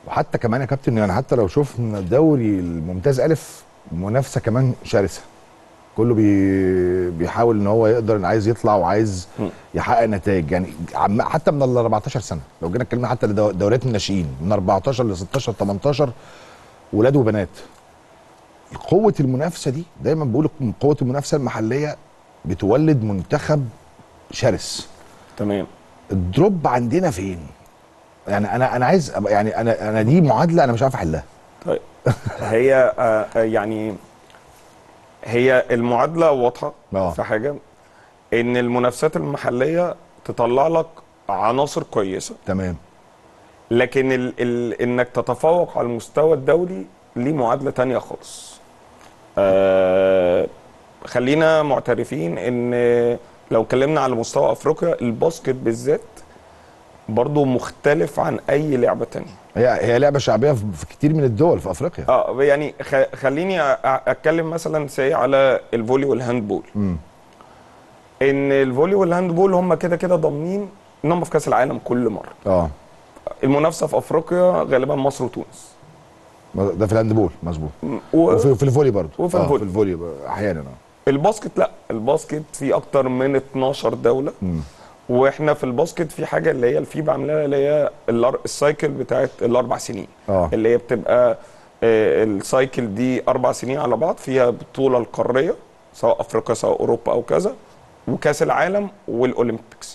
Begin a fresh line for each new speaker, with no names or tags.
وحتى كمان يا كابتن يعني حتى لو شفنا الدوري الممتاز الف منافسه كمان شرسه كله بي بيحاول ان هو يقدر إن عايز يطلع وعايز يحقق نتائج يعني عم- حتى من ال 14 سنه لو جينا اتكلمنا حتى لدو- دوريات الناشئين من 14 ل 16 18 ولاد وبنات قوه المنافسه دي دايما بقول لكم قوه المنافسه المحليه بتولد منتخب شرس
تمام
الدروب عندنا فين يعني انا انا عايز أبقى- يعني انا انا دي معادله انا مش عارف احلها
طيب هي آه، آه، يعني هي المعادله واضحه
آه.
في حاجه ان المنافسات المحليه تطلع لك عناصر كويسه
تمام
لكن ال ال انك تتفوق على المستوى الدولي ليه معادله تانية خالص آه خلينا معترفين ان لو اتكلمنا على مستوى افريقيا الباسكت بالذات برضو مختلف عن اي لعبه تانية
هي هي لعبه شعبيه في في كتير من الدول في افريقيا
اه يعني خ- خليني أ- أ- اتكلم مثلا سي على الفولي والهاندبول
مم.
ان الفولي والهاندبول هم كده كده ضامنين ان هم في كاس العالم كل مره
اه
المنافسه في افريقيا غالبا مصر وتونس
ده في الهاندبول مظبوط
و...
وفي في الفولي برضه
وفي
آه
الفولي.
في الفولي ب- احيانا اه
الباسكت لا الباسكت في اكتر من 12 دوله واحنا في الباسكت في حاجه اللي هي الفيبا عاملاها اللي هي الار- السايكل بتاعت الاربع سنين
اه
اللي هي بتبقى آه، السايكل دي اربع سنين على بعض فيها بطوله القاريه سواء افريقيا سواء اوروبا او كذا وكاس العالم والاولمبيكس